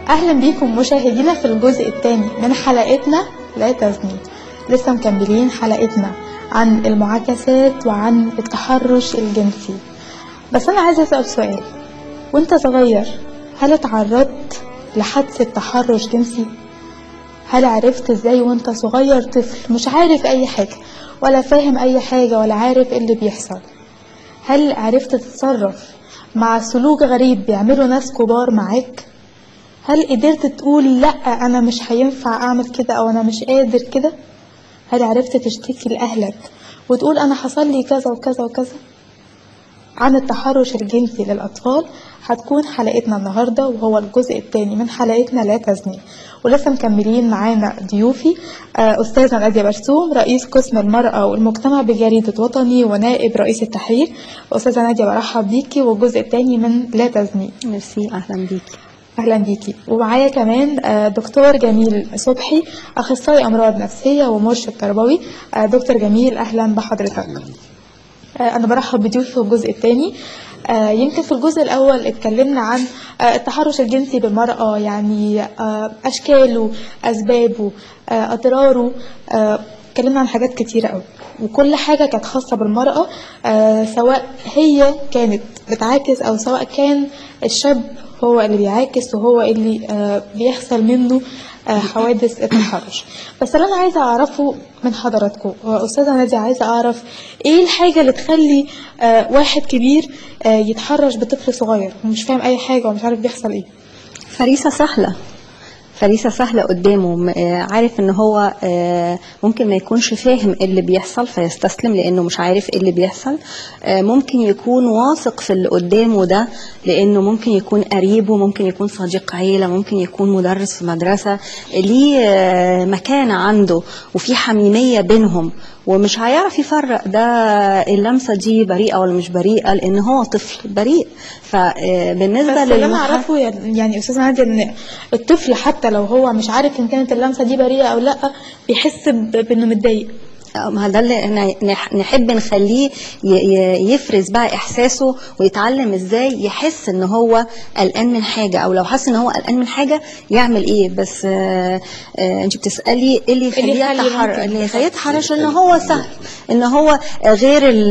أهلا بيكم مشاهدينا في الجزء الثاني من حلقتنا لا تزني لسه مكملين حلقتنا عن المعاكسات وعن التحرش الجنسي بس أنا عايزة أسأل سؤال وأنت صغير هل اتعرضت لحادثة تحرش جنسي؟ هل عرفت ازاي وانت صغير طفل مش عارف اي حاجة ولا فاهم اي حاجة ولا عارف ايه اللي بيحصل هل عرفت تتصرف مع سلوك غريب بيعمله ناس كبار معاك هل قدرت تقول لا انا مش هينفع اعمل كده او انا مش قادر كده هل عرفت تشتكي لاهلك وتقول انا حصل لي كذا وكذا وكذا عن التحرش الجنسي للأطفال هتكون حلقتنا النهاردة وهو الجزء الثاني من حلقتنا لا تزني ولسه مكملين معانا ضيوفي آه، أستاذة نادية برسوم رئيس قسم المرأة والمجتمع بجريدة وطني ونائب رئيس التحرير أستاذة نادية برحب بيكي والجزء الثاني من لا تزني ميرسي اهلا بيكي اهلا بيكي ومعايا كمان آه، دكتور جميل صبحي اخصائي امراض نفسيه ومرشد تربوي آه، دكتور جميل اهلا بحضرتك آه، أنا برحب بضيوفي في الجزء الثاني يمكن في الجزء الأول اتكلمنا عن آه، التحرش الجنسي بالمرأة يعني آه، أشكاله أسبابه آه، أضراره آه، اتكلمنا عن حاجات كتيرة قوي وكل حاجة كانت خاصة بالمرأة آه، سواء هي كانت بتعاكس أو سواء كان الشاب هو اللي بيعاكس وهو اللي آه، بيحصل منه آه، حوادث التحرش بس اللي انا عايزه اعرفه من حضراتكم آه، استاذه ناديه عايزه اعرف ايه الحاجه اللي تخلي آه، واحد كبير آه، يتحرش بطفل صغير ومش فاهم اي حاجه ومش عارف بيحصل ايه فريسة سهلة فريسة سهلة قدامه م- آه، عارف ان هو آه، ممكن ما يكونش فاهم ايه اللي بيحصل فيستسلم لانه مش عارف ايه اللي بيحصل آه، ممكن يكون واثق في اللي قدامه ده لانه ممكن يكون قريبه ممكن يكون صديق عيلة ممكن يكون مدرس في مدرسة ليه آه، مكانة عنده وفي حميمية بينهم ومش هيعرف يفرق ده اللمسة دي بريئة ولا مش بريئة لان هو طفل بريء فبالنسبة بس اللي انا للمح- اعرفه يعني يعني استاذه ناديه ان الطفل حتى لو هو مش عارف ان كانت اللمسه دي بريئه او لا بيحس ب- بانه متضايق آه، ما ده اللي احنا نح- نحب نخليه ي- ي- يفرز بقى احساسه ويتعلم ازاي يحس ان هو قلقان من حاجه او لو حس ان هو قلقان من حاجه يعمل ايه بس آه آه انت بتسالي ايه اللي يخليه يخلي يتحرش ممكن اللي يخليه يتحرش ان هو سهل ان هو آه، غير ال-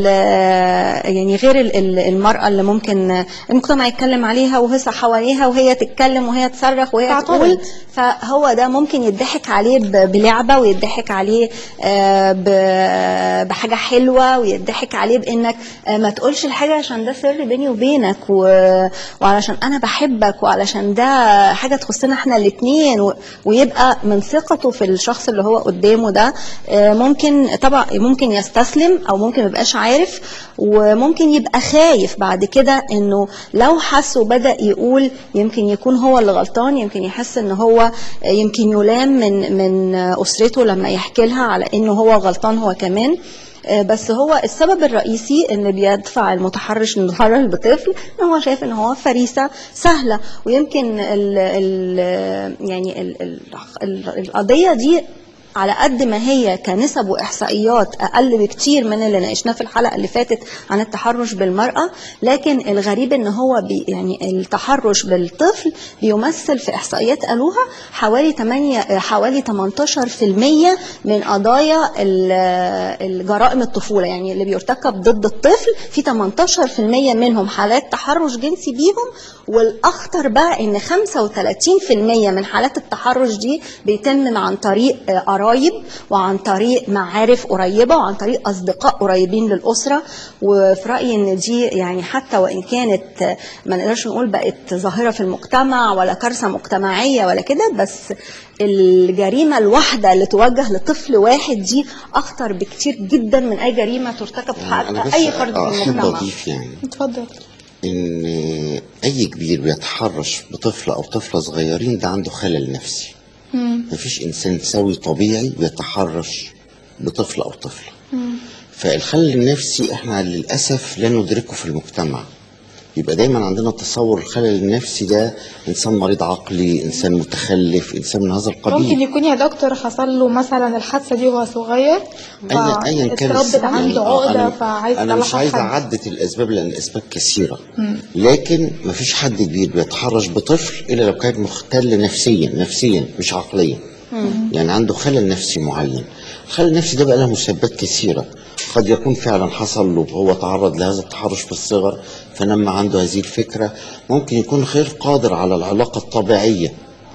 آه، يعني غير ال- ال- المراه اللي ممكن آه، المجتمع يتكلم عليها وهي حواليها وهي تتكلم وهي تصرخ وهي تعترض. تقول فهو ده ممكن يضحك عليه ب- بلعبه ويضحك عليه آه، ب- بحاجه حلوه ويضحك عليه بانك آه، ما تقولش الحاجه عشان ده سر بيني وبينك و- وعلشان انا بحبك وعلشان ده حاجه تخصنا احنا الاثنين ويبقى من ثقته في الشخص اللي هو قدامه ده آه، ممكن طبعا ممكن يستسلم او ممكن ما يبقاش عارف وممكن يبقى خايف بعد كده انه لو حس وبدا يقول يمكن يكون هو اللي غلطان يمكن يحس ان هو يمكن يلام من من اسرته لما يحكي لها على انه هو غلطان هو كمان آه، بس هو السبب الرئيسي ان بيدفع المتحرش انه يتحرش بطفل ان هو شايف ان هو فريسه سهله ويمكن ال ال يعني ال ال ال القضيه دي على قد ما هي كنسب واحصائيات اقل بكتير من اللي ناقشناه في الحلقه اللي فاتت عن التحرش بالمراه لكن الغريب ان هو بي يعني التحرش بالطفل بيمثل في احصائيات قالوها حوالي 8 حوالي 18% من قضايا ال- الجرائم الطفوله يعني اللي بيرتكب ضد الطفل في 18% منهم حالات تحرش جنسي بيهم والاخطر بقى ان 35% من حالات التحرش دي بيتم عن طريق آه، قرايب وعن طريق معارف قريبه وعن طريق اصدقاء قريبين للاسره وفي رايي ان دي يعني حتى وان كانت آه، ما نقدرش نقول بقت ظاهره في المجتمع ولا كارثه مجتمعيه ولا كده بس الجريمه الواحده اللي توجه لطفل واحد دي اخطر بكتير جدا من اي جريمه ترتكب في أنا حق بس اي فرد آه، في أحب المجتمع أضيف يعني اتفضل إن أي كبير بيتحرش بطفل أو طفلة صغيرين ده عنده خلل نفسي مفيش إنسان سوي طبيعي بيتحرش بطفل أو طفلة فالخلل النفسي إحنا للأسف لا ندركه في المجتمع يبقى دايما عندنا تصور الخلل النفسي ده انسان مريض عقلي انسان متخلف انسان من هذا القبيل ممكن يكون يا دكتور حصل له مثلا الحادثه دي وهو صغير ايا ايا كان اتربت السبب. عنده آه، عقده انا, فعايز أنا مش يطلعها عايز حد. اعدد الاسباب لان الاسباب كثيره لكن مفيش حد كبير بيتحرش بطفل الا لو كان مختل نفسيا نفسيا مش عقليا يعني عنده خلل نفسي معين الخلل النفسي ده بقى له مسببات كثيره قد يكون فعلا حصل له هو تعرض لهذا التحرش في الصغر فنما عنده هذه الفكره ممكن يكون غير قادر على العلاقه الطبيعيه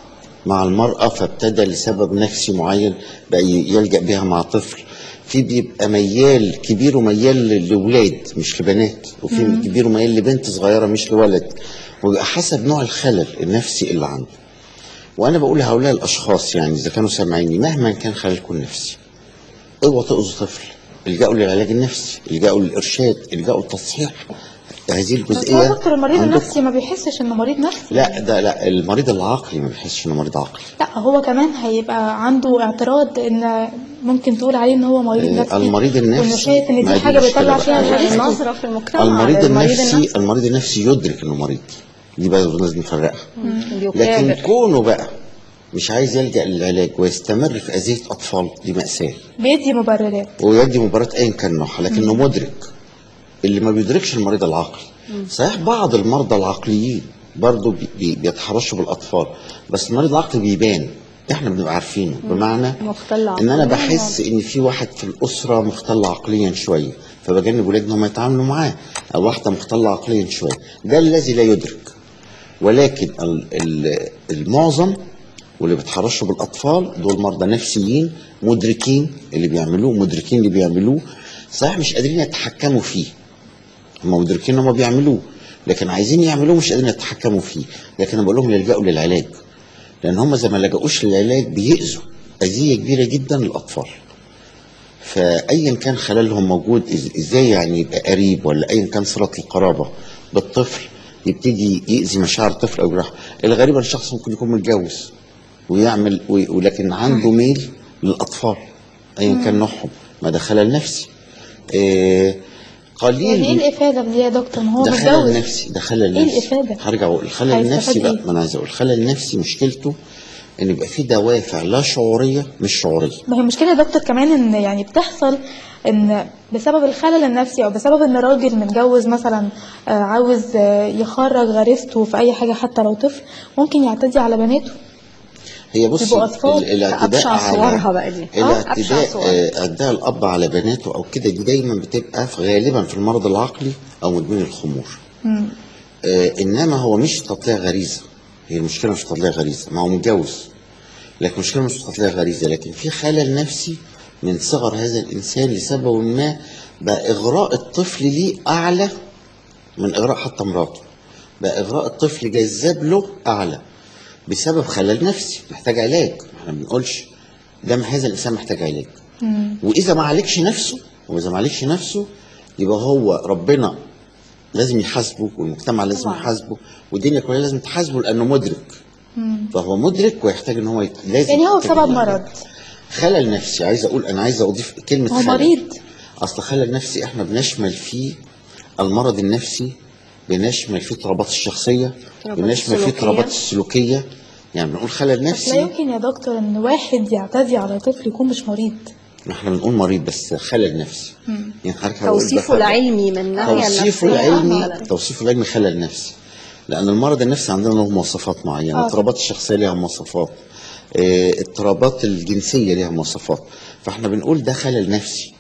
مع المرأة فابتدى لسبب نفسي معين بقى يلجأ بها مع طفل في بيبقى ميال كبير وميال لولاد مش لبنات وفي كبير وميال لبنت صغيرة مش لولد ويبقى حسب نوع الخلل النفسي اللي عنده وانا بقول لهؤلاء الاشخاص يعني اذا كانوا سامعيني مهما كان خللكم النفسي اوعوا تاذوا طفل الجأوا للعلاج النفسي الجأوا للارشاد الجأوا للتصحيح هذه بس هو الجزئيه دكتور المريض عندكم. النفسي ما بيحسش انه مريض نفسي لا ده لا المريض العقلي ما بيحسش انه مريض عقلي لا هو كمان هيبقى عنده اعتراض ان ممكن تقول عليه ان هو مريض آه، نفسي المريض وانه النفسي شايف ان ما دي دي حاجه مشكلة بيطلع بقى. فيها يعني الرزق النظرة في المجتمع المريض للمريض النفسي المريض النفسي يدرك انه مريض دي بقى لازم نفرقها لكن بيكابر كونه بقى مش عايز يلجأ للعلاج ويستمر في أذية أطفال دي مأساة بيدي مبررات ويدي مباراة أيا كان نوعها لكنه مدرك اللي ما بيدركش المريض العقلي صحيح بعض المرضى العقليين برضه بي- بي- بيتحرشوا بالأطفال بس المريض العقلي بيبان احنا بنبقى عارفينه بمعنى مختل ان انا عقلياً. بحس ان في واحد في الاسره مختل عقليا شويه فبجنب ولادي ان هم يتعاملوا معاه او واحده مختله عقليا شويه ده الذي لا يدرك ولكن ال- ال- المعظم واللي بيتحرشوا بالاطفال دول مرضى نفسيين مدركين اللي بيعملوه مدركين اللي بيعملوه صحيح مش قادرين يتحكموا فيه هم مدركين ان هم بيعملوه لكن عايزين يعملوه مش قادرين يتحكموا فيه لكن انا بقول لهم يلجأوا للعلاج لان هم زي ما لجأوش للعلاج بيأذوا اذيه كبيره جدا للاطفال فايا كان خللهم موجود إز- ازاي يعني يبقى قريب ولا ايا كان صله القرابه بالطفل يبتدي يأذي مشاعر الطفل او يجرحه الغريب ان الشخص ممكن يكون متجوز ويعمل وي- ولكن عنده ميل للاطفال ايا كان نوعهم ما ده خلل نفسي آه قليل يعني ايه الافاده دي يا دكتور ما هو ده خلل متجوز نفسي ده خلل إيه نفسي الإفادة؟ هرجع اقول الخلل هيستفاد النفسي بقى إيه؟ ما انا عايز اقول الخلل النفسي مشكلته ان يبقى في دوافع لا شعوريه مش شعوريه ما هي المشكله يا دكتور كمان ان يعني بتحصل ان بسبب الخلل النفسي او بسبب ان راجل متجوز مثلا آه، عاوز آه، يخرج غريزته في اي حاجه حتى لو طفل ممكن يعتدي على بناته هي بصي يبقوا أطفال. ال- الاعتداء أبشع على صورها بقى دي. آه، أبشع الاعتداء صورها. آه، اعتداء الاب على بناته او كده دي دايما بتبقى في غالبا في المرض العقلي او مدمن الخمور مم. آه انما هو مش تطليع غريزه هي المشكله مش تطليع غريزه ما هو متجوز لكن المشكله مش تطليع غريزه لكن في خلل نفسي من صغر هذا الانسان لسبب ما بقى اغراء الطفل ليه اعلى من اغراء حتى مراته بقى اغراء الطفل جذاب له اعلى بسبب خلل نفسي محتاج علاج احنا ما بنقولش ده هذا الانسان محتاج علاج مم. واذا ما عالجش نفسه واذا ما عالجش نفسه يبقى هو ربنا لازم يحاسبه والمجتمع لازم طبعاً. يحاسبه والدنيا كلها لازم تحاسبه لانه مدرك مم. فهو مدرك ويحتاج ان هو يت... لازم يعني هو يحتاج بسبب العلاج. مرض خلل نفسي عايز اقول انا عايز اضيف كلمه هو خلل مريض اصل خلل نفسي احنا بنشمل فيه المرض النفسي بنشمل فيه اضطرابات الشخصيه اضطرابات بنشمل فيه السلوكية. اضطرابات السلوكيه يعني بنقول خلل بس لا نفسي يمكن يا دكتور ان واحد يعتدي على طفل يكون مش مريض ما احنا بنقول مريض بس خلل نفسي يعني حضرتك هقول توصيفه بفرق. العلمي من الناحية توصيفه النفسية العلمي أعلى. توصيفه العلمي خلل نفسي لان المرض النفسي عندنا له مواصفات معينه آه. اضطرابات الشخصيه ليها مواصفات آه، اضطرابات الجنسيه ليها مواصفات فاحنا بنقول ده خلل نفسي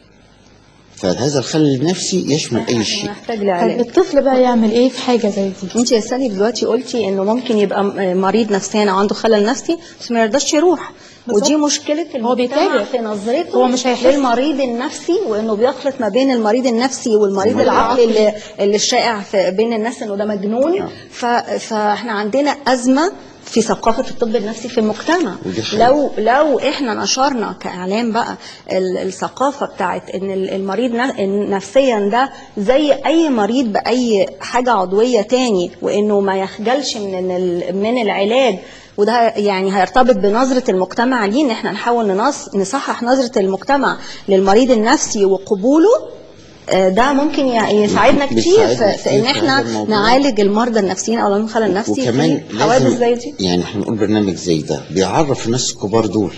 فهذا الخلل النفسي يشمل اي شيء محتاج طيب لعلاج الطفل بقى يعمل ايه في حاجه زي دي انت يا سالي دلوقتي قلتي انه ممكن يبقى م- مريض نفسيا او عنده خلل نفسي بس ما يرضاش يروح بالظبط. ودي مشكله المجتمع بيتاجر. في نظرته هو مش هيحس. للمريض النفسي وانه بيخلط ما بين المريض النفسي والمريض المريض العقلي اللي, اللي الشائع في بين الناس انه ده مجنون نعم. ف... فاحنا عندنا ازمه في ثقافة الطب النفسي في المجتمع ودي حقيقة. لو لو احنا نشرنا كاعلام بقى ال- الثقافة بتاعت ان ال- المريض ن- نفسيا ده زي اي مريض باي حاجة عضوية تاني وانه ما يخجلش من ال- من العلاج وده يعني هيرتبط بنظرة المجتمع ليه ان احنا نحاول ننص نصحح نظرة المجتمع للمريض النفسي وقبوله آه، ده ممكن ي- يساعدنا كتير بيساعدنا في, في ان كتير في احنا هذا الموضوع. نعالج المرضى النفسيين او الخلل النفسي وكمان في حوادث لازم زي دي يعني احنا نقول برنامج زي ده بيعرف الناس الكبار دول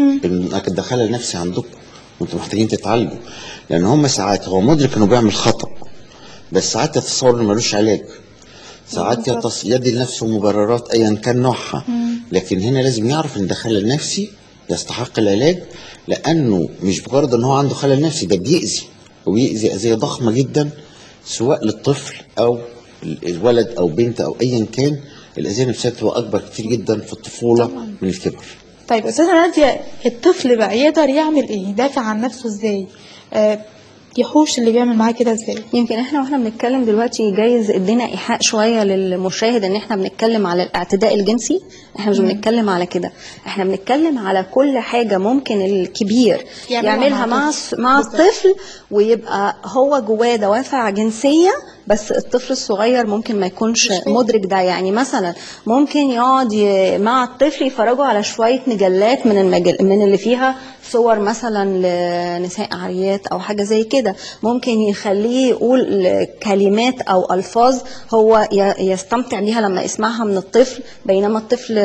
انك الدخل النفسي عندكم وانتم محتاجين تتعالجوا لان هم ساعات هو مدرك انه بيعمل خطا بس ساعات يتصور انه ملوش علاج ساعات يتص... يدي لنفسه مبررات ايا كان نوعها لكن هنا لازم يعرف ان الدخل النفسي يستحق العلاج لانه مش مجرد ان هو عنده خلل نفسي ده بيأذي وبيأذي اذيه ضخمه جدا سواء للطفل او الولد او بنت او ايا كان الاذيه النفسيه بتبقى اكبر كتير جدا في الطفوله من الكبر طيب استاذه ناديه الطفل بقى يقدر يعمل ايه يدافع عن نفسه ازاي آه يحوش اللي بيعمل معاه كده ازاي يمكن احنا واحنا بنتكلم دلوقتي جايز ادينا ايحاء شويه للمشاهد ان احنا بنتكلم على الاعتداء الجنسي احنا مش بنتكلم على كده احنا بنتكلم على كل حاجه ممكن الكبير يعملها يعملها مع مع الطفل. الص- مع بالظبط. الطفل ويبقى هو جواه دوافع جنسيه بس الطفل الصغير ممكن ما يكونش مش فاهم. مدرك ده يعني مثلا ممكن يقعد ي- مع الطفل يفرجوا على شويه مجلات من المجل من اللي فيها صور مثلا لنساء عاريات او حاجه زي كده ممكن يخليه يقول كلمات او الفاظ هو ي- يستمتع بيها لما يسمعها من الطفل بينما الطفل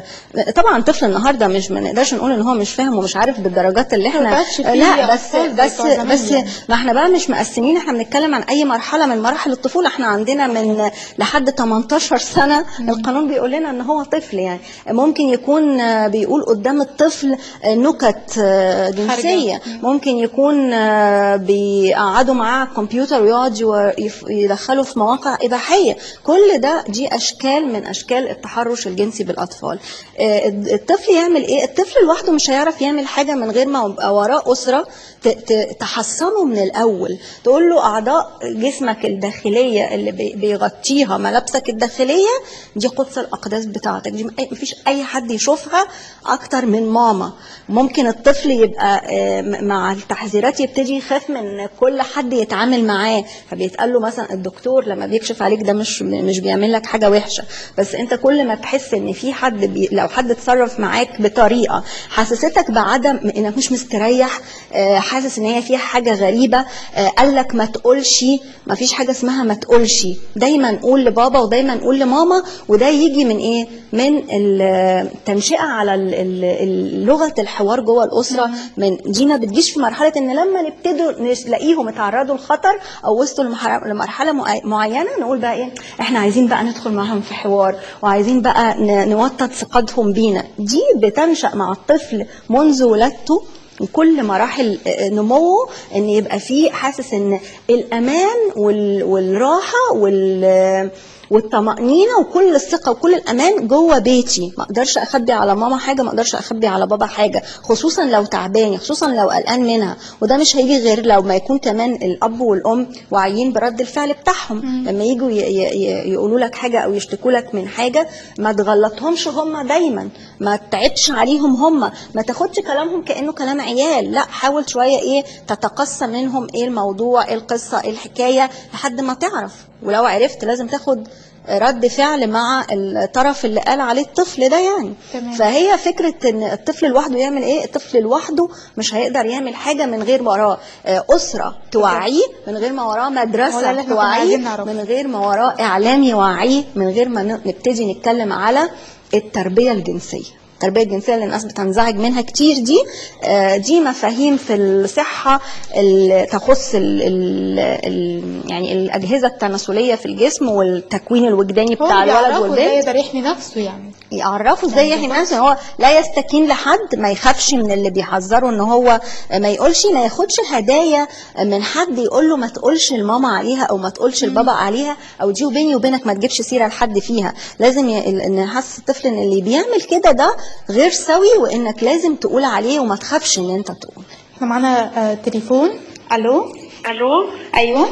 طبعا الطفل النهارده مش ما نقدرش نقول ان هو مش فاهم ومش عارف بالدرجات اللي ما احنا بقتش فيه لا بس أطفال زي بس بتوع زمان بس يعني. ما احنا بقى مش مقسمين احنا بنتكلم عن اي مرحله من مراحل الطفوله احنا عندنا من لحد 18 سنه القانون بيقول لنا ان هو طفل يعني ممكن يكون آه، بيقول قدام الطفل آه، نكت آه، جنسيه ممكن يكون آه، بيقعدوا معاه على الكمبيوتر ويقعد يو- يف- يدخله في مواقع اباحيه كل ده دي اشكال من اشكال التحرش الجنسي بالاطفال آه، الطفل يعمل ايه الطفل لوحده مش هيعرف يعمل حاجه من غير ما يبقى وراه اسره ت- ت- تحصنه من الاول تقول له اعضاء جسمك الداخليه اللي بي- بيغطيها ملابسك الداخليه دي قدس الاقداس بتاعتك دي م- مفيش اي حد يشوفها اكتر من ماما ممكن الطفل يبقى آه، م- مع التحذيرات يبتدي يخاف من كل حد يتعامل معاه فبيتقال له مثلا الدكتور لما بيكشف عليك ده مش مش بيعمل لك حاجه وحشه بس انت كل ما تحس ان في حد بي لو حد اتصرف معاك بطريقه حسستك بعدم انك مش مستريح آه، حاسس ان هي فيها حاجه غريبه آه، قال لك ما تقولش ما فيش حاجه اسمها ما تقولش دايما قول لبابا ودايما قول لماما وده يجي من ايه من ال- التنشئه على ال- ال- ال- لغه الحوار جوه الاسره من دي ما بتجيش في مرحله ان لما نبتدوا نلاقيهم اتعرضوا لخطر او وصلوا لمح- لمرحله معي- معينه نقول بقى ايه احنا عايزين بقى ندخل معاهم في حوار وعايزين بقى ن- نوطد ثقتهم بينا دي بتنشا مع الطفل منذ ولادته وكل مراحل نموه ان يبقى فيه حاسس ان الامان وال- والراحه وال والطمأنينة وكل الثقة وكل الأمان جوه بيتي ما أقدرش أخبي على ماما حاجة ما أقدرش أخبي على بابا حاجة خصوصا لو تعبانة خصوصا لو قلقان منها وده مش هيجي غير لو ما يكون كمان الأب والأم واعيين برد الفعل بتاعهم لما يجوا ي- ي- ي- يقولوا لك حاجة أو يشتكوا لك من حاجة ما تغلطهمش هم دايما ما تعبش عليهم هم ما تاخدش كلامهم كأنه كلام عيال لا حاول شوية إيه تتقصى منهم إيه الموضوع إيه القصة إيه الحكاية لحد ما تعرف ولو عرفت لازم تاخد رد فعل مع الطرف اللي قال عليه الطفل ده يعني تمام. فهي فكرة ان الطفل لوحده يعمل ايه الطفل لوحده مش هيقدر يعمل حاجة من غير ما وراه آه، أسرة توعيه من غير ما وراه هو ده مدرسة اللي احنا كنا توعيه عايزين نعرفه. من غير ما وراه إعلام يوعيه من غير ما ن- نبتدي نتكلم على التربية الجنسية التربية الجنسية اللي الناس بتنزعج منها كتير دي آه، دي مفاهيم في الصحة اللي تخص ال ال ال يعني الأجهزة التناسلية في الجسم والتكوين الوجداني هو بتاع اللي الولد بيعرفه ازاي والبنت يقدر يحمي نفسه يعني يعرفوا ازاي يحمي نفسه ان هو لا يستكين لحد ما يخافش من اللي بيحذره ان هو ما يقولش ما ياخدش هدايا من حد يقول له ما تقولش لماما عليها او ما تقولش لبابا عليها او دي وبيني وبينك ما تجيبش سيره لحد فيها لازم ي... ان يحس الطفل ان اللي بيعمل كده ده غير سوي وانك لازم تقول عليه وما تخافش ان انت تقول احنا معانا آه تليفون الو الو ايوه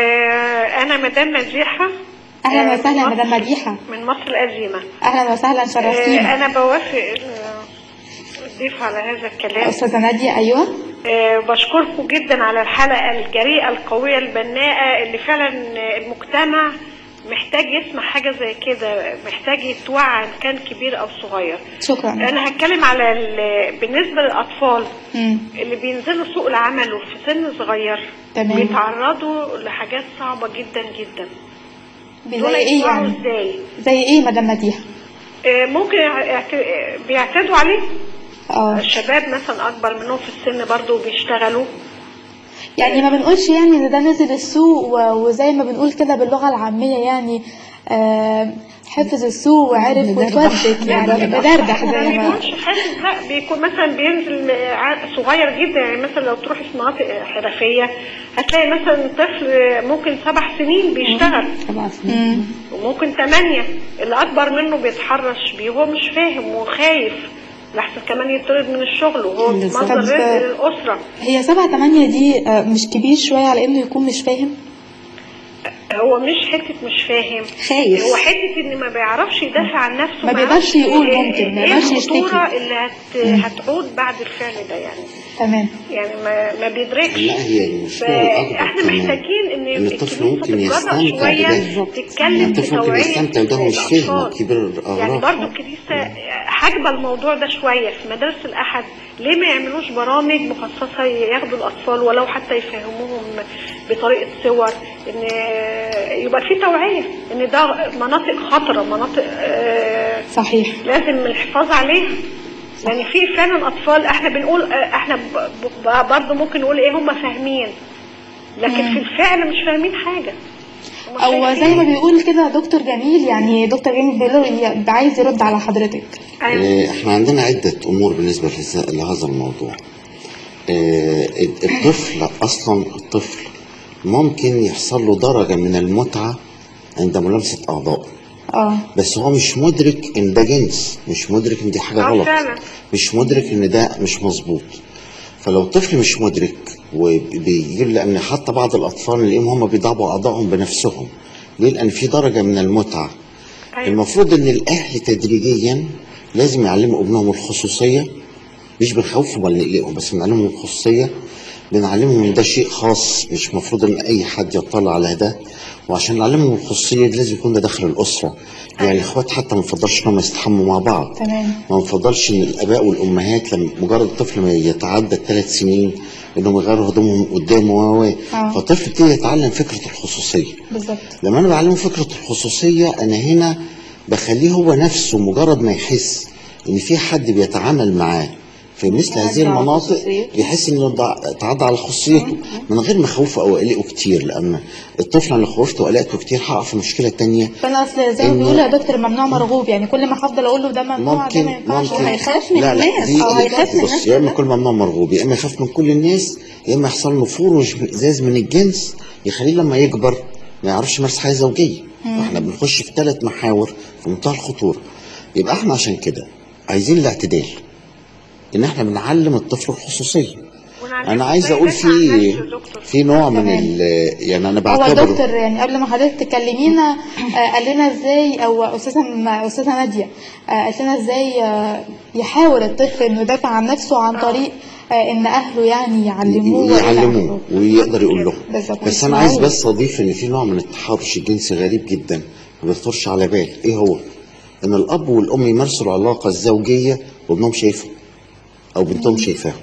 آه انا مدام مديحه اهلا آه، وسهلا من مدام مصر- مديحه من مصر القديمه اهلا وسهلا آه شرفتينا انا بوافق آه، الضيف على هذا الكلام استاذه ناديه ايوه آه بشكركم جدا على الحلقه الجريئه القويه البناءه اللي فعلا آه، المجتمع محتاج يسمع حاجه زي كده محتاج يتوعى ان كان كبير او صغير شكرا انا هتكلم على ال- بالنسبه للاطفال مم. اللي بينزلوا سوق العمل وفي سن صغير تمام. بيتعرضوا لحاجات صعبه جدا جدا زي دول ايه يسمعوا يعني ازاي زي ايه مدام مديحه آه، ممكن يعت- بيعتادوا عليه اه الشباب مثلا اكبر منهم في السن برضو بيشتغلوا يعني ما بنقولش يعني ان ده نزل السوق و- وزي ما بنقول كده باللغه العاميه يعني آه حفظ السوق وعرف وتودك يعني بدردح ما زي ما بيكونش حاسس لا بيكون مثلا بينزل ع- صغير جدا يعني مثلا لو تروح في مناطق حرفيه هتلاقي مثلا طفل ممكن سبع سنين بيشتغل سبع سنين مم. وممكن ثمانية اللي أكبر منه بيتحرش بيه وهو مش فاهم وخايف لحسن كمان يطرد من الشغل وهو بالظبط. مصدر طب- رزق للأسرة هي سبعة تمانية دي آه، مش كبير شوية على انه يكون مش فاهم هو مش حتة مش فاهم خايف. هو حتة إن ما بيعرفش يدافع عن نفسه ما يعرفش بيقدرش يقول إيه- ممكن، ما إيه يقدرش يشتكي. الخطورة اللي هت... هتعود بعد الفعل ده يعني تمام يعني ما, ما بيدركش لا هي المشكله الاكبر فاحنا كمان محتاجين ان ان الطفل الكنيسة ممكن تتجرأ يستمتع شويه بده تتكلم في الطفل ممكن توعيه يستمتع بده وهو مش فاهم هو الأطفال. كبير يعني الأغراض برضو الكنيسة حاجبة الموضوع ده شوية في مدارس الأحد ليه ما يعملوش برامج مخصصة ياخدوا الأطفال ولو حتى يفهموهم بطريقة صور إن يبقى في توعية إن ده مناطق خطرة مناطق آه، صحيح لازم الحفاظ عليها يعني في فعلا أطفال احنا بنقول احنا ب- ب- برضو ممكن نقول ايه هم فاهمين لكن في الفعل مش فاهمين حاجة هم او شايفين. زي ما بيقول كده دكتور جميل يعني دكتور جميل بيقول له عايز يرد على حضرتك أيوة. آه، احنا عندنا عدة امور بالنسبة لهذا- لهذا الموضوع آه، الطفل اصلا الطفل ممكن يحصل له درجة من المتعة عند ملامسة اعضائه اه بس هو مش مدرك ان ده جنس مش مدرك ان دي حاجة آه، غلط فعلا. مش مدرك ان ده مش مظبوط فلو طفل مش مدرك وبيجيب لان حتى بعض الاطفال نلاقيهم هم بيضعبوا اعضائهم بنفسهم ليه لان في درجة من المتعة أيوة. المفروض ان الاهل تدريجيا لازم يعلموا ابنهم الخصوصيه مش بنخوفهم ولا نقلقهم بس بنعلمهم الخصوصيه بنعلمهم ان ده شيء خاص مش مفروض ان اي حد يطلع على ده وعشان نعلمهم الخصوصيه دي لازم يكون ده داخل الاسره يعني الاخوات حتى ما نفضلش انهم يستحموا مع بعض تمام ما نفضلش ان الاباء والامهات لما مجرد الطفل ما يتعدى الثلاث سنين انهم يغيروا هدومهم قدامه و و آه. فالطفل يبتدي يتعلم فكره الخصوصيه بالظبط لما انا بعلمه فكره الخصوصيه انا هنا بخليه هو نفسه مجرد ما يحس ان في حد بيتعامل معاه في مثل هذه على المناطق خصوصيته. يحس انه ضع- تعدى على خصوصيته من غير ما اخوفه او اقلقه كتير لان الطفل انا لو خوفته وقلقته كتير هقع في مشكله تانية فانا اصل زي ما إنه- بيقولوا يا دكتور ممنوع مرغوب يعني كل ما هفضل اقول له ده ممنوع ده ممكن ما ينفعش ممكن هيخاف من لا لا الناس، دي أو هيخاف من بص الناس يا اما كلها. كل ممنوع مرغوب يا اما يخاف من كل الناس يا اما يحصل له نفور وازاز من الجنس يخليه لما يكبر ما يعرفش يمارس حياه زوجيه واحنا بنخش في ثلاث محاور في منتهى الخطوره يبقى احنا عشان كده عايزين الاعتدال ان احنا بنعلم الطفل الخصوصيه ونعلمه انا عايز إزاي اقول يدافع عن في نفسه يا دكتور. في نوع من تمام. ال يعني انا هو بعتبره دكتور يعني قبل ما حضرتك تكلمينا آه، قال لنا ازاي او استاذه استاذه ناديه آه، قالت لنا ازاي آه، يحاول الطفل انه يدافع عن نفسه عن طريق آه، ان اهله يعني يعلموه يعلموه ويقدر يقول لهم بالظبط. بس انا عايز بس اضيف ان في نوع من التحرش الجنسي غريب جدا ما بيخطرش على بال ايه هو ان الاب والام يمارسوا العلاقه الزوجيه وابنهم شايفه او بنتهم شايفاهم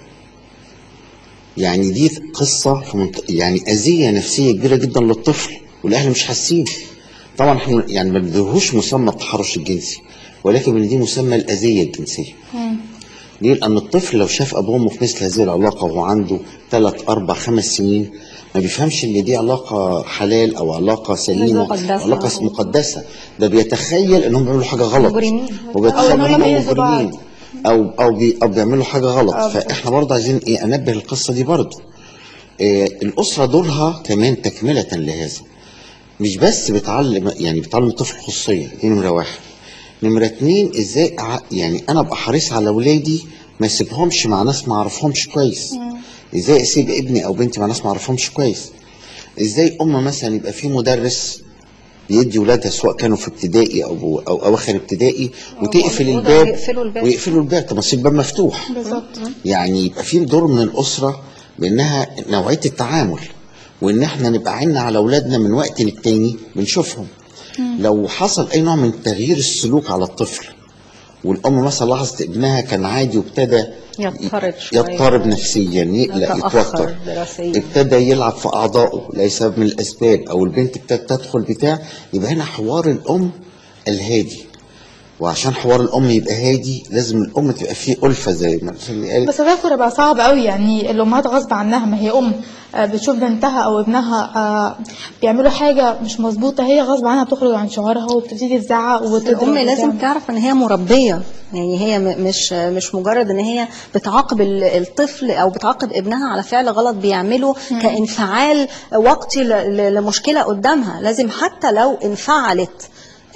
يعني دي قصه في منط... يعني اذيه نفسيه كبيره جدا للطفل والاهل مش حاسين طبعا احنا يعني ما بنديهوش مسمى التحرش الجنسي ولكن بنديه مسمى الاذيه الجنسيه مم. ليه؟ لأن الطفل لو شاف أبوه وأمه في مثل هذه العلاقة وهو عنده ثلاث أربع خمس سنين ما بيفهمش إن دي علاقة حلال أو علاقة سليمة مقدسة. علاقة مقدسة ده بيتخيل إنهم بيعملوا حاجة غلط مجرمين. وبيتخيل أو إنهم إنهم بيأذوا بعض. مجرمين أو أو بي أو بيعملوا حاجة غلط آه، فإحنا برضه عايزين إيه أنبه القصة دي برضه إيه الأسرة دورها كمان تكملة لهذا مش بس بتعلم يعني بتعلم الطفل الخصوصية دي نمرة واحد نمرة اتنين ازاي أع- يعني انا ابقى حريص على اولادي ما اسيبهمش مع ناس ما اعرفهمش كويس ازاي اسيب ابني او بنتي مع ناس ما اعرفهمش كويس ازاي ام مثلا يبقى في مدرس بيدي ولادها سواء كانوا في ابتدائي او او اواخر ابتدائي وتقفل أوضة الباب ويقفلوا الباب. ويقفلوا الباب طب ما تسيب الباب مفتوح بالظبط يعني يبقى في دور من الاسره بانها نوعيه التعامل وان احنا نبقى عيننا على اولادنا من وقت للتاني بنشوفهم لو حصل اي نوع من تغيير السلوك على الطفل والام مثلا لاحظت ابنها كان عادي وابتدى يضطرب شوية. يضطرب نفسيا يقلق يتأخر يتوتر دراسيا. ابتدى يلعب في اعضائه لاي سبب من الاسباب او البنت ابتدت تدخل بتاع يبقى هنا حوار الام الهادي وعشان حوار الام يبقى هادي لازم الام تبقى فيه الفه زي ما الفيلم قال بس ده بقى صعب قوي يعني الامهات غصب عنها ما هي ام آه، بتشوف بنتها او ابنها آه، بيعملوا حاجه مش مظبوطه هي غصب عنها بتخرج عن شعورها وبتبتدي تزعق وتضرب الام لازم وتعمل. تعرف ان هي مربيه يعني هي م- مش مش مجرد ان هي بتعاقب ال- الطفل او بتعاقب ابنها على فعل غلط بيعمله كانفعال وقتي ل- ل- لمشكله قدامها لازم حتى لو انفعلت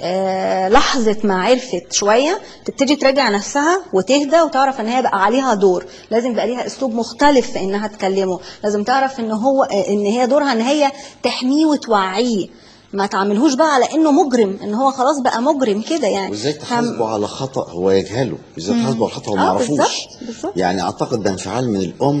آه، لحظة ما عرفت شوية تبتدي تراجع نفسها وتهدى وتعرف ان هي بقى عليها دور لازم يبقى ليها اسلوب مختلف في انها تكلمه لازم تعرف ان هو آه، ان هي دورها ان هي تحميه وتوعيه ما تعاملهوش بقى على انه مجرم ان هو خلاص بقى مجرم كده يعني وازاي فم- تحاسبه على خطا هو يجهله ازاي تحاسبه على خطا هو ما آه، يعرفوش بالظبط، بالظبط. يعني اعتقد ده انفعال من الام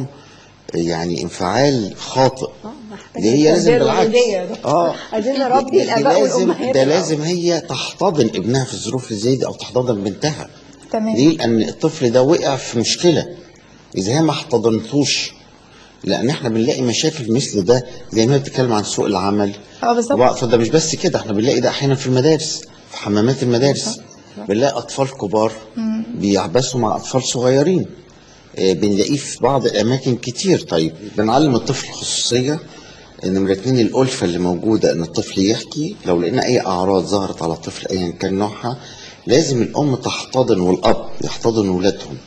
يعني انفعال خاطئ آه، محتاجين دي هي لازم تربية بالعكس الوالدية يا دكتور. اه عايزين نربي دي- دي الآباء لازم والأمهات ده الأول. لازم هي تحتضن ابنها في الظروف اللي زي دي او تحتضن بنتها تمام ليه لان الطفل ده وقع في مشكله اذا هي ما احتضنتوش لان احنا بنلاقي مشاكل مثل ده زي ما هي بتتكلم عن سوق العمل اه بالظبط وبقى- فده مش بس كده احنا بنلاقي ده احيانا في المدارس في حمامات المدارس بنلاقي اطفال كبار بيعبثوا مع اطفال صغيرين آه، بنلاقيه في بعض الاماكن كتير طيب بنعلم الطفل الخصوصيه نمرة اتنين الألفة اللي موجودة إن الطفل يحكي لو لقينا أي أعراض ظهرت على الطفل أيا كان نوعها لازم الأم تحتضن والأب يحتضن ولادهم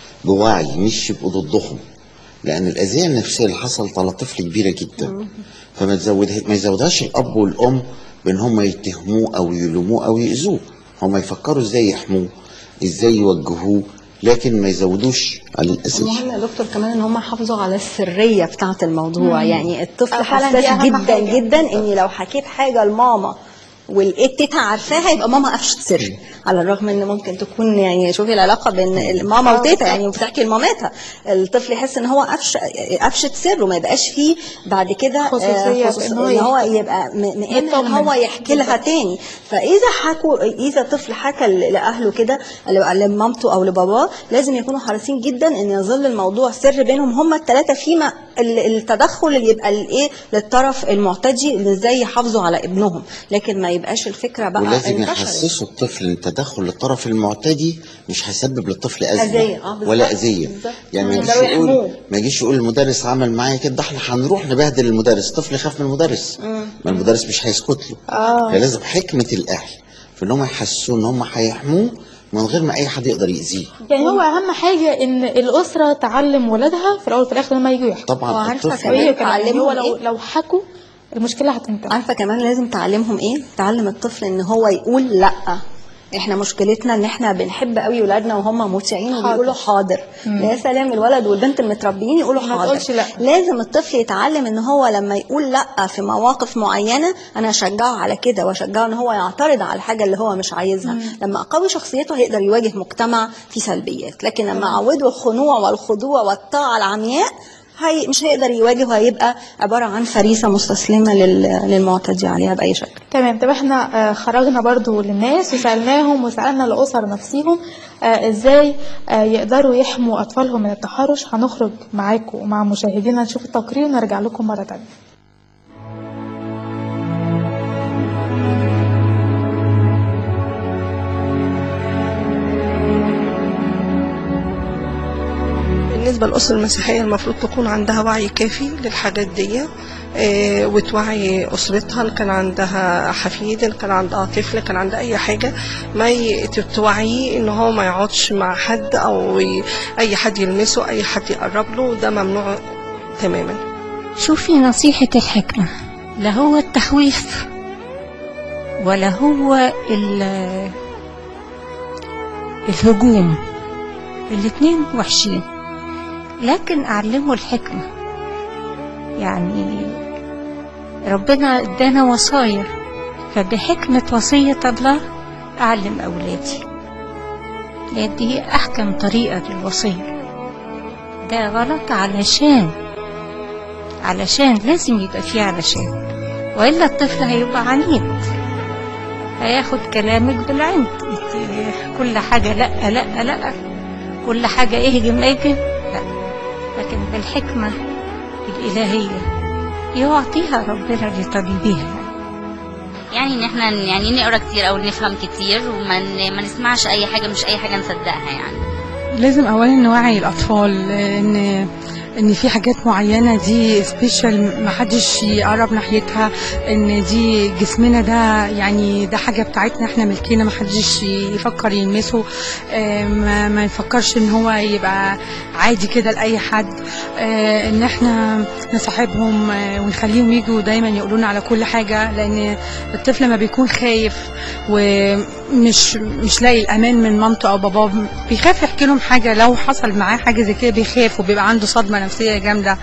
بوعي مش يبقوا ضدهم لأن الأذية النفسية اللي حصلت على الطفل كبيرة جدا فما تزودها ما يزودهاش الأب والأم بإن هم يتهموه أو يلوموه أو يأذوه هم يفكروا إزاي يحموه إزاي يوجهوه لكن ما يزودوش على الأذية المهم يا دكتور كمان ان هم حافظوا على السريه بتاعه الموضوع يعني الطفل آه، فعلاً دي حساس أهم جدا حاجة. جدا اني لو حكيت حاجه لماما ولقيت تيتا عارفاها يبقى ماما قفشت سر على الرغم ان ممكن تكون يعني شوفي العلاقه بين ماما آه، وتيتا يعني بتحكي لمامتها الطفل يحس ان هو قفش قفشت سر وما يبقاش فيه بعد كده آه، خصوصية في خصوص- إن هو ان هو يحكي. يبقى م- مآمن ان يطمن. هو يحكي لها تاني فاذا حكوا اذا طفل حكى ل- لاهله كده ل- لمامته او لباباه لازم يكونوا حريصين جدا ان يظل الموضوع سر بينهم هم الثلاثه فيما ال- التدخل اللي يبقى الايه للطرف المعتدي ان ازاي يحافظوا على ابنهم لكن ما يبقاش الفكره بقى ولازم انتشرت. يحسسوا الطفل ان تدخل الطرف المعتدي مش هيسبب للطفل اذى أذية، آه، بالظبط، ولا اذيه بالظبط. يعني ما مم. يجيش لو يقول يحموه. ما يجيش يقول المدرس عمل معايا كده ده احنا هنروح نبهدل المدرس الطفل يخاف من المدرس ما المدرس مش هيسكت له اه فلازم حكمه الاهل في ان هم يحسسوه ان هم هيحموه من غير ما اي حد يقدر يأذيه يعني هو اهم حاجه ان الاسره تعلم ولادها في الاول وفي الاخر لما يجوا يحكوا طبعا وعارفة الطفل كمان هي كمان يعني هو تعلمهم لو إيه؟ لو حكوا المشكله هتنتهي عارفه كمان لازم تعلمهم ايه تعلم الطفل ان هو يقول لا احنا مشكلتنا ان احنا بنحب قوي ولادنا وهم مطيعين حاضر. وبيقولوا حاضر يا سلام الولد والبنت المتربيين يقولوا ما حاضر تقولش لأ. لازم الطفل يتعلم ان هو لما يقول لا في مواقف معينه انا اشجعه على كده واشجعه ان هو يعترض على الحاجه اللي هو مش عايزها لما اقوي شخصيته هيقدر يواجه مجتمع فيه سلبيات لكن لما اعوده الخنوع والخضوع والطاعه العمياء هي مش هيقدر يواجه وهيبقى عباره عن فريسه مستسلمه لل- للمعتدي عليها باي شكل تمام طب احنا آه، خرجنا برضو للناس وسألناهم وسألنا الأسر نفسهم آه، ازاي آه، يقدروا يحموا أطفالهم من التحرش هنخرج معاكم ومع مشاهدينا نشوف التقرير ونرجع لكم مرة تانية بالنسبة للأسرة المسيحية المفروض تكون عندها وعي كافي للحاجات دي آه، وتوعي أسرتها إن كان عندها حفيد إن كان عندها طفل كان عندها أي حاجة ما ي- توعيه إن هو ما يقعدش مع حد أو ي- أي حد يلمسه أي حد يقرب له ده ممنوع تماما شوفي نصيحة الحكمة لا هو التخويف ولا هو ال- الهجوم الاتنين وحشين لكن أعلمه الحكمة يعني ربنا ادانا وصايا فبحكمة وصية الله أعلم أولادي لأن دي أحكم طريقة للوصية ده غلط علشان علشان لازم يبقى فيه علشان والا الطفل هيبقى عنيد هياخد كلامك بالعند إنت كل حاجة لا لا لا كل حاجة اهجم اهجم لا لكن بالحكمة الإلهية يعطيها ربنا لطبيبها يعني ان احنا يعني نقرا كتير او نفهم كتير وما ن- ما نسمعش اي حاجه مش اي حاجه نصدقها يعني لازم اولا نوعي الاطفال ان ان في حاجات معينه دي سبيشال محدش يقرب ناحيتها ان دي جسمنا ده يعني ده حاجه بتاعتنا احنا ملكنا محدش يفكر يلمسه آه، ما, ما يفكرش ان هو يبقى عادي كده لاي حد آه، ان احنا نصاحبهم آه، ونخليهم يجوا دايما يقولون على كل حاجه لان الطفل لما بيكون خايف ومش مش لاقي الامان من مامته او باباه بيخاف يحكي لهم حاجه لو حصل معاه حاجه زي كده بيخاف وبيبقى عنده صدمه نفسيه جامده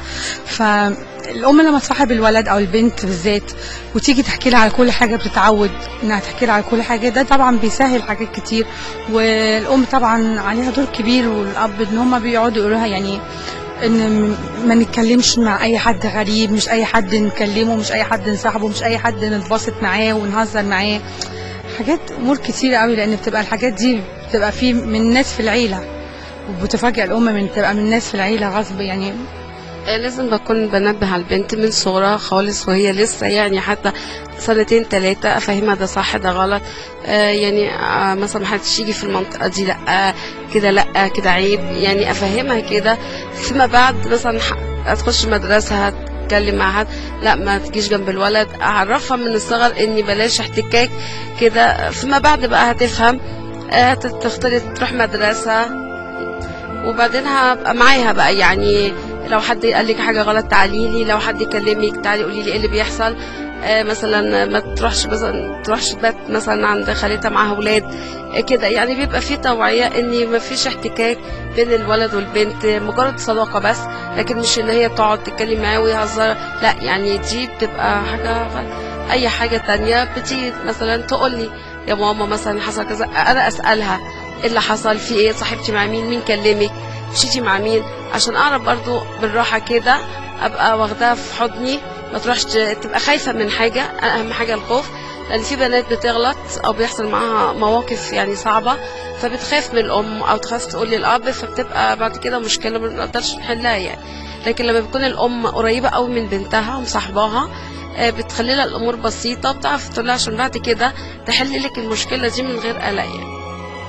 فالام لما تصاحب الولد او البنت بالذات وتيجي تحكي لها على كل حاجه بتتعود انها تحكي لها على كل حاجه ده طبعا بيسهل حاجات كتير والام طبعا عليها دور كبير والاب ان هم بيقعدوا يقولوا لها يعني ان م- ما نتكلمش مع اي حد غريب مش اي حد نكلمه مش اي حد نصاحبه مش اي حد نتبسط معاه ونهزر معاه حاجات امور كتير قوي لان بتبقى الحاجات دي بتبقى في من ناس في العيله وبتفاجئ الام من تبقى من ناس في العيله غصب يعني آه، لازم بكون بنبه على البنت من صغرها خالص وهي لسه يعني حتى سنتين ثلاثة أفهمها ده صح ده غلط آه يعني آه مثلا محدش يجي في المنطقة دي لأ كده لأ كده عيب يعني أفهمها كده فيما بعد مثلا ح- هتخش مدرسة هتتكلم مع حد لا ما تجيش جنب الولد أعرفها من الصغر إني بلاش احتكاك كده فيما بعد بقى هتفهم آه تختار تروح مدرسة وبعدين هبقى معاها بقى يعني لو حد قال لك حاجه غلط تعالي لي لو حد يكلمك تعالي قولي لي ايه اللي بيحصل آه مثلا ما تروحش مثلا تروحش تبات مثلا عند خالتها معاها اولاد آه كده يعني بيبقى في توعيه ان ما فيش احتكاك بين الولد والبنت مجرد صداقه بس لكن مش ان هي تقعد تتكلم معاه ويهزر لا يعني دي بتبقى حاجه غلط. اي حاجه تانية بتيجي مثلا تقول لي يا ماما مثلا حصل كذا انا اسالها ايه اللي حصل في ايه صاحبتي مع مين مين كلمك مشيتي مع مين عشان اعرف برضو بالراحه كده ابقى واخداها في حضني ما تروحش ت- تبقى خايفه من حاجه اهم حاجه الخوف لان في بنات بتغلط او بيحصل معاها مواقف يعني صعبه فبتخاف من الام او تخاف تقول للاب فبتبقى بعد كده مشكله ما بنقدرش نحلها يعني لكن لما بتكون الام قريبه قوي من بنتها ومصاحباها آه، بتخلي لها الامور بسيطه بتعرف تقول لها عشان بعد كده تحل لك المشكله دي من غير قلق يعني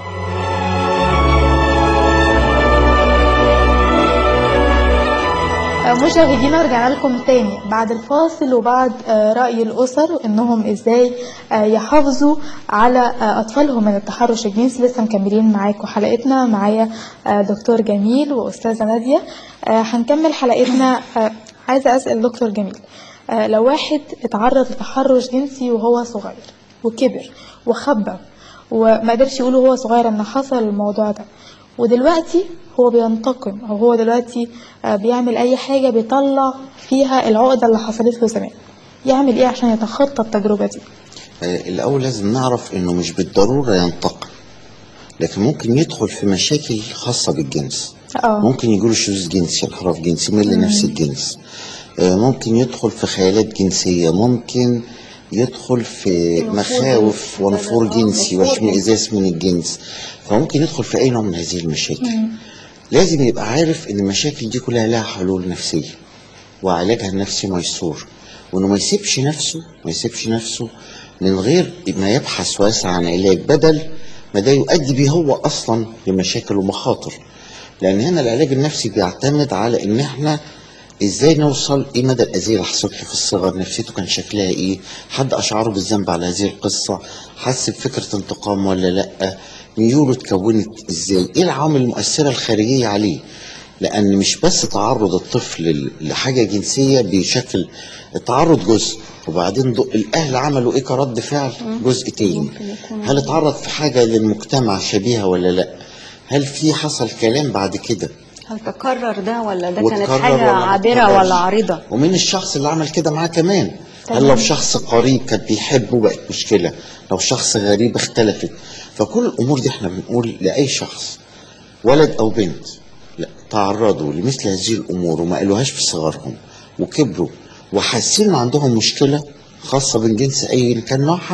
مشاهدينا رجعنا لكم تاني بعد الفاصل وبعد آه، رأي الأسر إنهم إزاي آه، يحافظوا على آه، أطفالهم من التحرش الجنسي لسه مكملين معاكم حلقتنا معايا آه، دكتور جميل وأستاذة نادية آه، هنكمل حلقتنا آه، عايزة أسأل دكتور جميل آه، لو واحد اتعرض لتحرش جنسي وهو صغير وكبر وخبى وما قدرش يقول وهو صغير ان حصل الموضوع ده ودلوقتي هو بينتقم او هو دلوقتي آه، بيعمل اي حاجه بيطلع فيها العقده اللي حصلت له زمان يعمل ايه عشان يتخطى التجربه دي آه، الأول لازم نعرف إنه مش بالضرورة ينتقم لكن ممكن يدخل في مشاكل خاصة بالجنس اه ممكن يجيله شذوذ جنسي انحراف جنسي ميل لنفس الجنس آه، ممكن يدخل في خيالات جنسية ممكن يدخل في مخاوف ونفور جنسي واشمئزاز من الجنس فممكن يدخل في أي نوع من هذه المشاكل لازم يبقى عارف إن المشاكل دي كلها لها حلول نفسية وعلاجها النفسي ميسور وإنه ما يسيبش نفسه ما يسيبش نفسه من غير ما يبحث ويسعى عن علاج بدل ما ده يؤدي بيه هو أصلا لمشاكل ومخاطر لان هنا العلاج النفسي بيعتمد على ان احنا ازاي نوصل ايه مدى الاذيه اللي حصلت له في الصغر نفسيته كان شكلها ايه حد اشعره بالذنب على هذه القصه حس بفكره انتقام ولا لا ميوله اتكونت ازاي ايه العوامل المؤثره الخارجيه عليه لان مش بس تعرض الطفل ل- لحاجه جنسيه بشكل التعرض جزء وبعدين دو- الاهل عملوا ايه كرد فعل جزء تاني هل اتعرض في حاجه للمجتمع شبيهه ولا لا هل في حصل كلام بعد كده هل تكرر ده ولا ده كانت واتكرر حاجة ولا ما عابرة اتكررش؟ ولا عارضة ومين الشخص اللي عمل كده معاه كمان هل لو شخص قريب كان بيحبه بقت مشكلة لو شخص غريب اختلفت فكل الأمور دي احنا بنقول لأي شخص ولد أو بنت لا تعرضوا لمثل هذه الأمور وما قالوهاش في صغرهم وكبروا وحاسين إن عندهم مشكلة خاصة بالجنس أي كان نوعها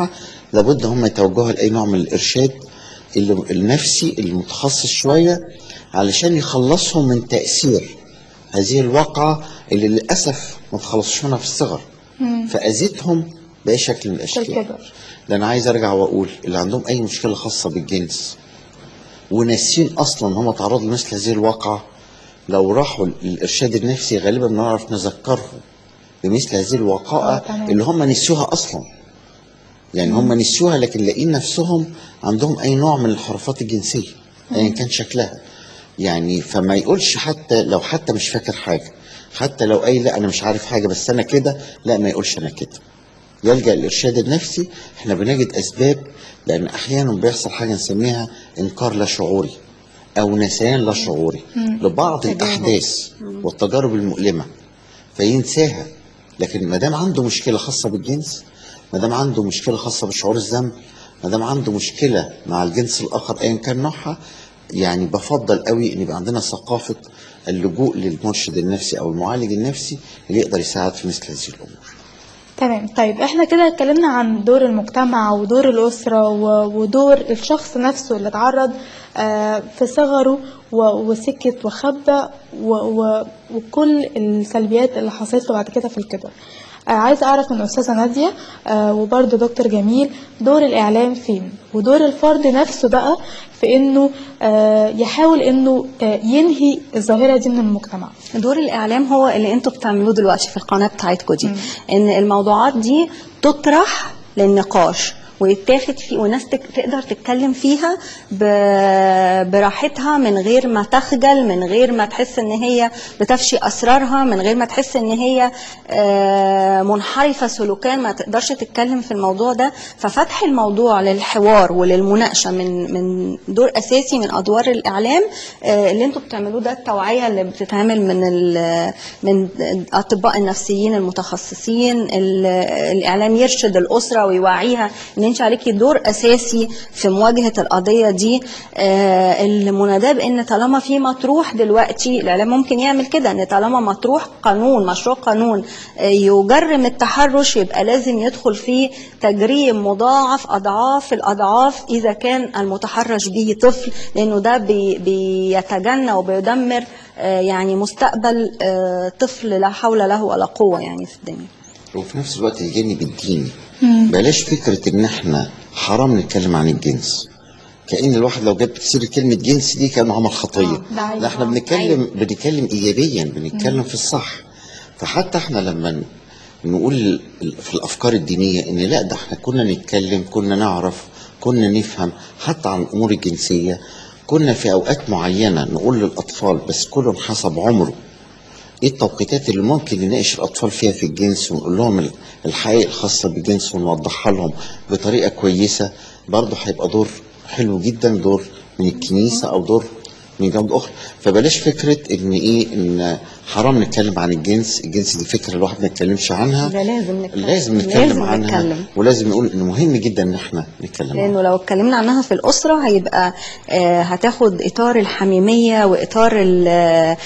لابد هم يتوجهوا لاي نوع من الارشاد اللي- النفسي المتخصص شويه علشان يخلصهم من تاثير هذه الواقعه اللي للاسف ما تخلصوش منها في الصغر فاذتهم باي شكل من في الاشكال الكبر ده انا عايز ارجع واقول اللي عندهم اي مشكله خاصه بالجنس وناسين اصلا ان هم تعرضوا لمثل هذه الواقعه لو راحوا للارشاد النفسي غالبا نعرف نذكرهم بمثل هذه آه، الوقائع تمام. اللي هم نسيوها اصلا يعني هم نسيوها لكن لاقين نفسهم عندهم اي نوع من الانحرافات الجنسيه ايا كان شكلها يعني فما يقولش حتى لو حتى مش فاكر حاجه حتى لو اي لا انا مش عارف حاجه بس انا كده لا ما يقولش انا كده يلجا الارشاد النفسي احنا بنجد اسباب لان احيانا بيحصل حاجه نسميها انكار لا شعوري او نسيان لا شعوري لبعض الاحداث والتجارب المؤلمه فينساها لكن ما دام عنده مشكله خاصه بالجنس ما دام عنده مشكله خاصه بشعور الذنب ما دام عنده مشكله مع الجنس الاخر ايا كان نوعها يعني بفضل قوي ان يبقى عندنا ثقافه اللجوء للمرشد النفسي او المعالج النفسي اللي يقدر يساعد في مثل هذه الامور تمام طيب احنا كده اتكلمنا عن دور المجتمع ودور الأسرة و- ودور الشخص نفسه اللي اتعرض آه، في صغره و- وسكت وخبى و- و- وكل السلبيات اللي حصلت له بعد كده في الكبر آه، عايزة أعرف من أستاذة نادية آه، وبرضه دكتور جميل دور الإعلام فين ودور الفرد نفسه بقى في إنه آه، يحاول إنه آه، ينهي الظاهرة دي من المجتمع دور الاعلام هو اللي انتوا بتعملوه دلوقتي في القناه بتاعتكم دي ان الموضوعات دي تطرح للنقاش ويتاخد فيه وناس تك- تقدر تتكلم فيها ب- براحتها من غير ما تخجل من غير ما تحس ان هي بتفشي اسرارها من غير ما تحس ان هي آه، منحرفه سلوكيا ما تقدرش تتكلم في الموضوع ده ففتح الموضوع للحوار وللمناقشه من من دور اساسي من ادوار الاعلام آه، اللي انتوا بتعملوه ده التوعيه اللي بتتعمل من ال- من الاطباء النفسيين المتخصصين ال- الاعلام يرشد الاسره ويوعيها ان انت عليكي دور اساسي في مواجهه القضيه دي آه، المناداه بان طالما في مطروح دلوقتي الاعلام ممكن يعمل كده ان طالما مطروح قانون مشروع قانون آه، يجرم التحرش يبقى لازم يدخل فيه تجريم مضاعف اضعاف الاضعاف اذا كان المتحرش به طفل لانه ده بي- بيتجنى وبيدمر آه، يعني مستقبل آه، طفل لا حول له ولا قوه يعني في الدنيا وفي نفس الوقت الجانب الديني بلاش فكرة ان احنا حرام نتكلم عن الجنس كأن الواحد لو جاب سيرة كلمة جنس دي كأنه عمل خطية ده لا احنا بنتكلم بنتكلم ايجابيا بنتكلم في الصح فحتى احنا لما ن- نقول ال- في الافكار الدينيه ان لا ده احنا كنا نتكلم كنا نعرف كنا نفهم حتى عن الامور الجنسيه كنا في اوقات معينه نقول للاطفال بس كلهم حسب عمره ايه التوقيتات اللي ممكن نناقش الاطفال فيها في الجنس ونقول لهم ال- الحقائق الخاصه بالجنس ونوضحها لهم بطريقه كويسه برضه هيبقى دور حلو جدا دور من الكنيسه او دور من جانب اخرى فبلاش فكره ان ايه ان حرام نتكلم عن الجنس الجنس دي فكره الواحد ما يتكلمش عنها ده لازم نتكلم لازم نتكلم لازم عنها نتكلم. ولازم نقول انه مهم جدا ان احنا نتكلم عنها لانه لو اتكلمنا عنها في الاسره هيبقى آه، هتاخد اطار الحميميه واطار ال-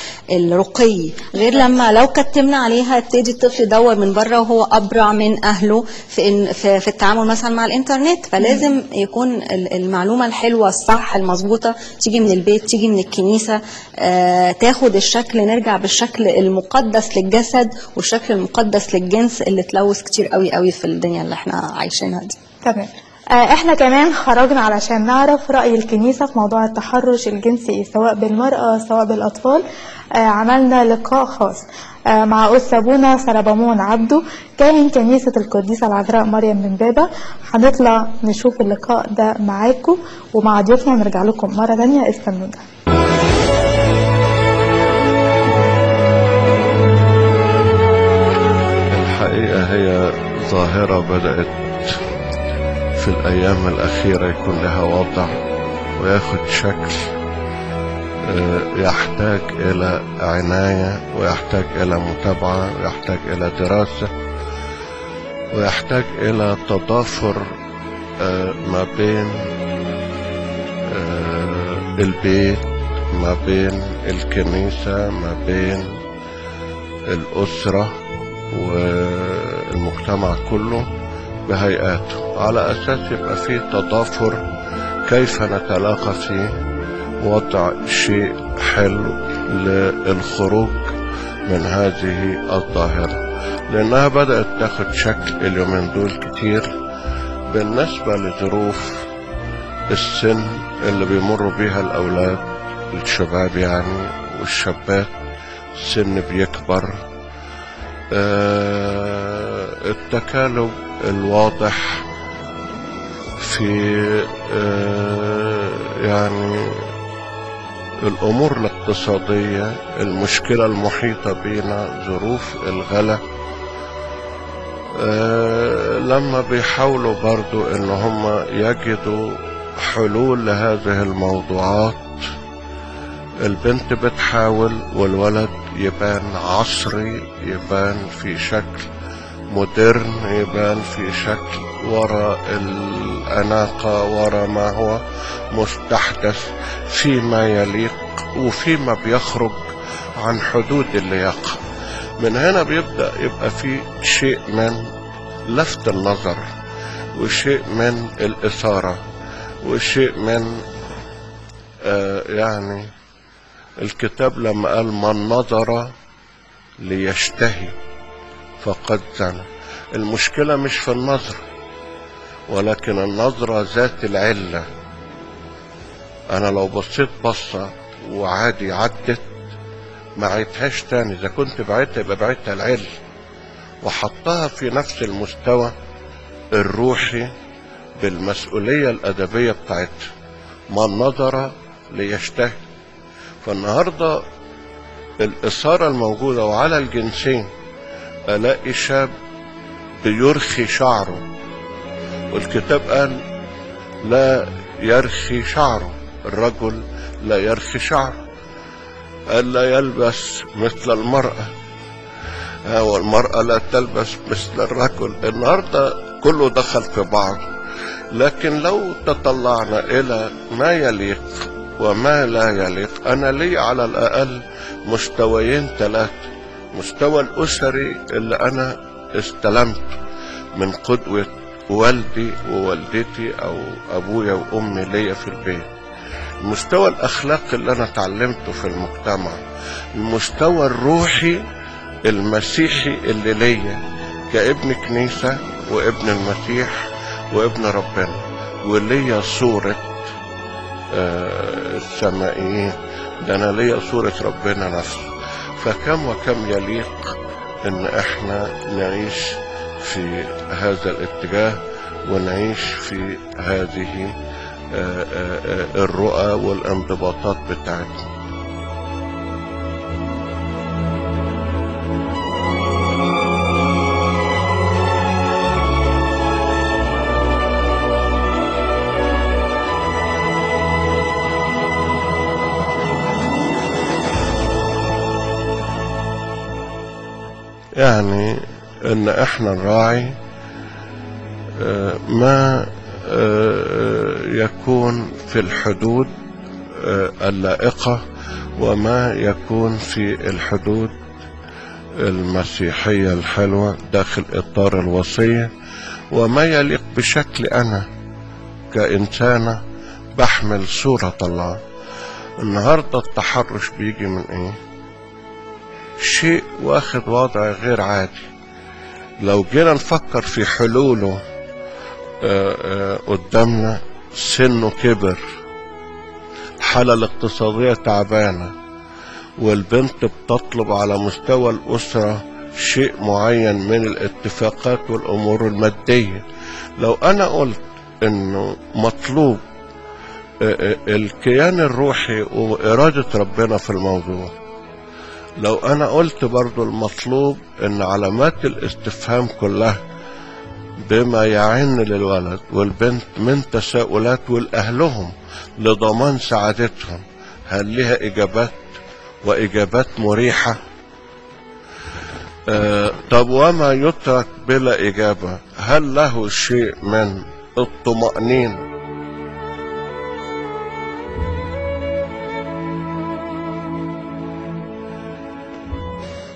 الرقي غير لما لو كتمنا عليها يبتدي الطفل يدور من بره وهو ابرع من اهله في إن في, في التعامل مثلا مع الانترنت فلازم يكون ال- المعلومه الحلوه الصح المظبوطه تيجي من البيت تيجي من الكنيسه آه، تاخد الشكل نرجع بالشكل المقدس للجسد والشكل المقدس للجنس اللي اتلوث كتير قوي قوي في الدنيا اللي احنا عايشينها دي تمام آه، احنا كمان خرجنا علشان نعرف رأي الكنيسة في موضوع التحرش الجنسي سواء بالمرأة سواء بالأطفال آه، عملنا لقاء خاص آه، مع أستاذ أبونا سربامون عبده كاهن كنيسة القديسة العذراء مريم بن بابا هنطلع نشوف اللقاء ده معاكم ومع ضيوفنا ونرجع لكم مرة تانية استنونا الحقيقة هي ظاهرة بدأت في الأيام الأخيرة يكون لها وضع وياخد شكل آه، يحتاج إلى عناية ويحتاج إلى متابعة ويحتاج إلى دراسة ويحتاج إلى تضافر آه، ما بين آه، البيت ما بين الكنيسة ما بين الأسرة والمجتمع كله بهيئاته على أساس يبقى فيه تضافر كيف نتلاقى في وضع شيء حلو للخروج من هذه الظاهرة لأنها بدأت تاخد شكل اليومين دول كتير بالنسبة لظروف السن اللي بيمروا بيها الأولاد الشباب يعني والشابات السن بيكبر آه، التكالب الواضح في آه، يعني الأمور الاقتصادية المشكلة المحيطة بينا ظروف الغلا آه، لما بيحاولوا برضو ان هم يجدوا حلول لهذه الموضوعات البنت بتحاول والولد يبان عصري يبان في شكل مودرن يبان في شكل ورا الأناقة ورا ما هو مستحدث فيما يليق وفيما بيخرج عن حدود اللياقة من هنا بيبدأ يبقى في شيء من لفت النظر وشيء من الإثارة وشيء من آه يعني الكتاب لما قال من نظر ليشتهي فقد زنى المشكلة مش في النظر ولكن النظرة ذات العلة أنا لو بصيت بصة وعادي عدت ما عيدهاش تاني إذا كنت بعيدها يبقى بعيدها العل وحطها في نفس المستوى الروحي بالمسؤولية الأدبية بتاعتها من نظر ليشتهي فالنهاردة الإثارة الموجودة وعلى الجنسين ألاقي شاب بيرخي شعره والكتاب قال لا يرخي شعره الرجل لا يرخي شعره قال لا يلبس مثل المرأة آه، والمرأة لا تلبس مثل الرجل النهاردة كله دخل في بعض لكن لو تطلعنا إلى ما يليق وما لا يليق أنا لي على الأقل مستويين ثلاثة مستوى الأسري اللي أنا استلمت من قدوة والدي ووالدتي أو أبويا وأمي ليا في البيت المستوى الأخلاقي اللي أنا اتعلمته في المجتمع المستوى الروحي المسيحي اللي ليا كابن كنيسة وابن المسيح وابن ربنا وليا صورة آه، السمائيين ده أنا ليا صورة ربنا نفسه فكم وكم يليق إن إحنا نعيش في هذا الاتجاه ونعيش في هذه آه، آه، آه، الرؤى والانضباطات بتاعتنا يعني ان احنا نراعي آه، ما آه، يكون في الحدود آه، اللائقة وما يكون في الحدود المسيحية الحلوة داخل إطار الوصية وما يليق بشكل أنا كإنسانة بحمل صورة الله النهاردة التحرش بيجي من إيه؟ شيء واخد وضع غير عادي لو جينا نفكر في حلوله آه، آه، قدامنا سنه كبر الحالة الاقتصادية تعبانة والبنت بتطلب على مستوى الأسرة شيء معين من الاتفاقات والأمور المادية لو أنا قلت إنه مطلوب آه، آه، الكيان الروحي وإرادة ربنا في الموضوع لو أنا قلت برضو المطلوب إن علامات الاستفهام كلها بما يعن للولد والبنت من تساؤلات والأهلهم لضمان سعادتهم هل لها إجابات وإجابات مريحة آه طب وما يترك بلا إجابة هل له شيء من الطمأنينة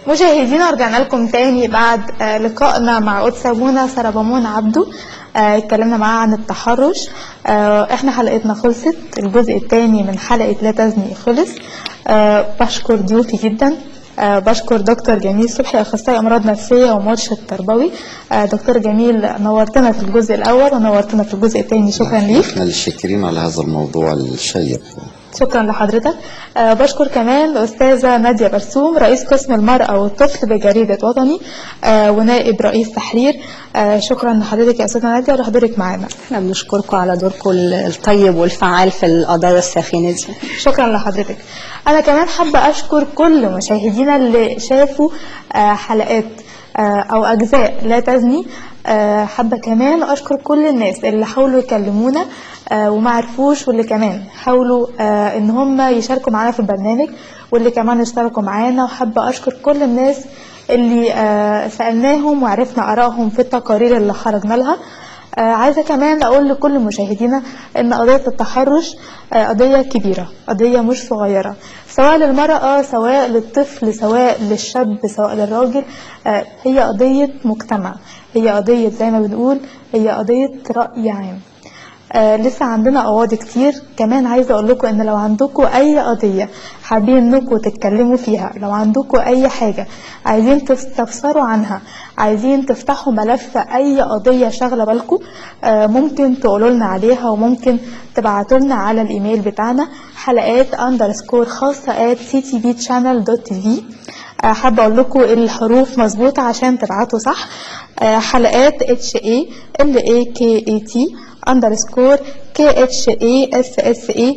مشاهدينا رجعنا لكم تاني بعد آه، لقائنا مع قدس ابونا سربامون عبده آه، اتكلمنا معاه عن التحرش آه، احنا حلقتنا خلصت الجزء الثاني من حلقة لا تزني خلص آه، بشكر ضيوفي جدا آه، بشكر دكتور جميل صبحي اخصائي امراض نفسيه ومرشد تربوي آه، دكتور جميل نورتنا في الجزء الاول ونورتنا في الجزء الثاني شكرا ليك احنا اللي شاكرين على هذا الموضوع الشيق شكرا لحضرتك أه بشكر كمان الأستاذة نادية برسوم رئيس قسم المرأة والطفل بجريدة وطني أه ونائب رئيس تحرير أه شكرا لحضرتك يا أستاذة نادية لحضورك معانا احنا بنشكركم على دوركم الطيب والفعال في القضايا الساخنه دي شكرا لحضرتك أنا كمان حابة أشكر كل مشاهدينا اللي شافوا أه حلقات أه أو أجزاء لا تزني أه حابة كمان أشكر كل الناس اللي حاولوا يكلمونا آه، وما عرفوش واللي كمان حاولوا آه، ان هم يشاركوا معانا في البرنامج واللي كمان اشتركوا معانا وحابة اشكر كل الناس اللي آه، سألناهم وعرفنا آرائهم في التقارير اللي خرجنا لها آه، عايزة كمان أقول لكل مشاهدينا إن قضية التحرش آه، قضية كبيرة قضية مش صغيرة سواء للمرأة سواء للطفل سواء للشاب سواء للراجل آه، هي قضية مجتمع هي قضية زي ما بنقول هي قضية رأي عام آه لسه عندنا قواضي كتير كمان عايزه اقول لكم ان لو عندكم اي قضيه حابين انكم تتكلموا فيها لو عندكم اي حاجه عايزين تستفسروا عنها عايزين تفتحوا ملف اي قضيه شاغله بالكم آه ممكن تقولوا لنا عليها وممكن تبعتوا لنا على الايميل بتاعنا حلقات اندرسكور خاصه at ctbchannel.tv آه، حابة أقول لكم الحروف مظبوطة عشان تبعتوا صح آه، حلقات H A L A K A T underscore K H A S S A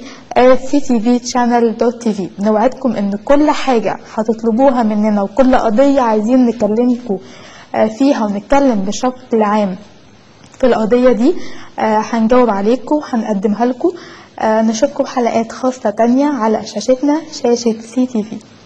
ctvchannel.tv نوعدكم ان كل حاجة هتطلبوها مننا وكل قضية عايزين نكلمكم آه، فيها ونتكلم بشكل عام في القضية دي آه، هنجاوب عليكم هنقدمها لكم آه، نشوفكم حلقات خاصة تانية على شاشتنا شاشة سي تي في